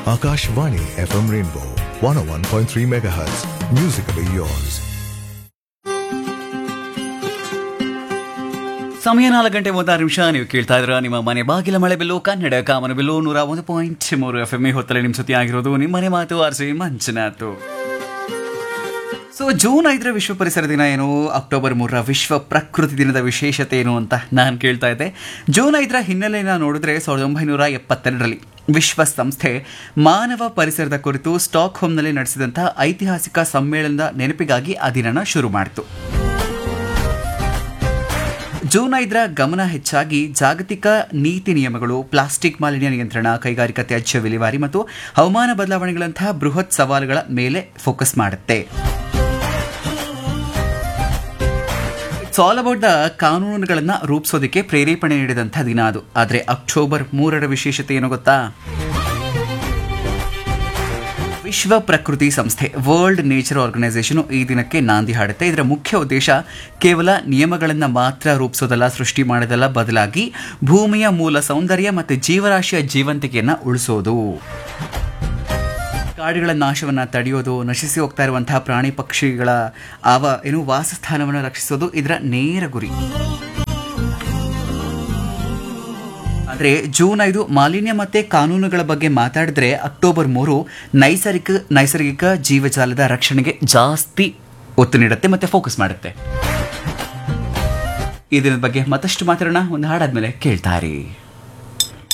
Akashvani FM Rainbow 101.3 MHz. Musically yours. ಸಮಯ ನಾಲ್ಕು ಗಂಟೆ ಮೂವತ್ತಾರು ನಿಮಿಷ ನೀವು ಕೇಳ್ತಾ ಇದ್ರ ನಿಮ್ಮ ಮನೆ ಬಾಗಿಲ ಮಳೆ ಬಿಲ್ಲು ಕನ್ನಡ ಕಾಮನ ಬಿಲ್ಲು ನೂರ ಒಂದು ಪಾಯಿಂಟ್ ಮೂರು ಎಫ್ ಎಮ್ ಹೊತ್ತಲ್ಲಿ ನಿಮ್ಮ ಜೊತೆ ಆಗಿರೋದು ನಿಮ್ಮ ಮನೆ ಮಾತು R C Manjunath so June ಐದರ ವಿಶ್ವ ಪರಿಸರ ದಿನ ಏನು ಅಕ್ಟೋಬರ್ ಮೂರರ ವಿಶ್ವ ಪ್ರಕೃತಿ ದಿನದ ವಿಶೇಷತೆ ಏನು ಅಂತ ನಾನು ಕೇಳ್ತಾ ಇದ್ದೆ ಜೂನ್ ಐದರ ಹಿನ್ನೆಲೆಯನ್ನು ನೋಡಿದ್ರೆ ಸಾವಿರದ ಒಂಬೈನೂರ ಎಪ್ಪತ್ತೆರಡರಲ್ಲಿ ವಿಶ್ವಸಂಸ್ಥೆ ಮಾನವ ಪರಿಸರದ ಕುರಿತು ಸ್ಟಾಕ್ ಹೋಮ್ನಲ್ಲಿ ನಡೆಸಿದಂತಹ ಐತಿಹಾಸಿಕ ಸಮ್ಮೇಳನದ ನೆನಪಿಗಾಗಿ ಆ ದಿನನ ಶುರು ಮಾಡಿತು ಜೂನ್ ಐದರ ಗಮನ ಹೆಚ್ಚಾಗಿ ಜಾಗತಿಕ ನೀತಿ ನಿಯಮಗಳು ಪ್ಲಾಸ್ಟಿಕ್ ಮಾಲಿನ್ಯ ನಿಯಂತ್ರಣ ಕೈಗಾರಿಕಾ ತ್ಯಾಜ್ಯ ವಿಲೇವಾರಿ ಮತ್ತು ಹವಾಮಾನ ಬದಲಾವಣೆಗಳಂತಹ ಬೃಹತ್ ಸವಾಲುಗಳ ಮೇಲೆ ಫೋಕಸ್ ಮಾಡುತ್ತೆ ಇಟ್ಸ್ ಆಲ್ ಅಬೌಟ್ ದ ಕಾನೂನುಗಳನ್ನು ರೂಪಿಸೋದಕ್ಕೆ ಪ್ರೇರೇಪಣೆ ನೀಡಿದಂಥ ದಿನ ಅದು ಆದರೆ ಅಕ್ಟೋಬರ್ ಮೂರರ ವಿಶೇಷತೆ ಏನು ಗೊತ್ತಾ ವಿಶ್ವ ಪ್ರಕೃತಿ ಸಂಸ್ಥೆ ವರ್ಲ್ಡ್ ನೇಚರ್ ಆರ್ಗನೈಸೇಷನ್ ಈ ದಿನಕ್ಕೆ ನಾಂದಿ ಹಾಡುತ್ತೆ ಇದರ ಮುಖ್ಯ ಉದ್ದೇಶ ಕೇವಲ ನಿಯಮಗಳನ್ನು ಮಾತ್ರ ರೂಪಿಸೋದಲ್ಲ ಸೃಷ್ಟಿ ಮಾಡೋದಲ್ಲ ಬದಲಾಗಿ ಭೂಮಿಯ ಮೂಲ ಸೌಂದರ್ಯ ಮತ್ತು ಜೀವರಾಶಿಯ ಜೀವಂತಿಕೆಯನ್ನು ಉಳಿಸೋದು ಕಾಡುಗಳ ನಾಶವನ್ನು ತಡೆಯೋದು ನಶಿಸಿ ಹೋಗ್ತಾ ಇರುವಂತಹ ಪ್ರಾಣಿ ಪಕ್ಷಿಗಳ ಆವ ಏನು ವಾಸಸ್ಥಾನವನ್ನು ರಕ್ಷಿಸೋದು ಇದರ ನೇರ ಗುರಿ ಆದರೆ ಜೂನ್ ಐದು ಮಾಲಿನ್ಯ ಮತ್ತೆ ಕಾನೂನುಗಳ ಬಗ್ಗೆ ಮಾತಾಡಿದ್ರೆ ಅಕ್ಟೋಬರ್ ಮೂರು ನೈಸರ್ಗಿಕ ನೈಸರ್ಗಿಕ ಜೀವಜಾಲದ ರಕ್ಷಣೆಗೆ ಜಾಸ್ತಿ ಒತ್ತು ನೀಡುತ್ತೆ ಮತ್ತೆ ಫೋಕಸ್ ಮಾಡುತ್ತೆ ಈ ದಿನದ ಬಗ್ಗೆ ಮತ್ತಷ್ಟು ಮಾತಾಡೋಣ ಒಂದು ಹಾಡಾದ್ಮೇಲೆ ಕೇಳ್ತಾರೆ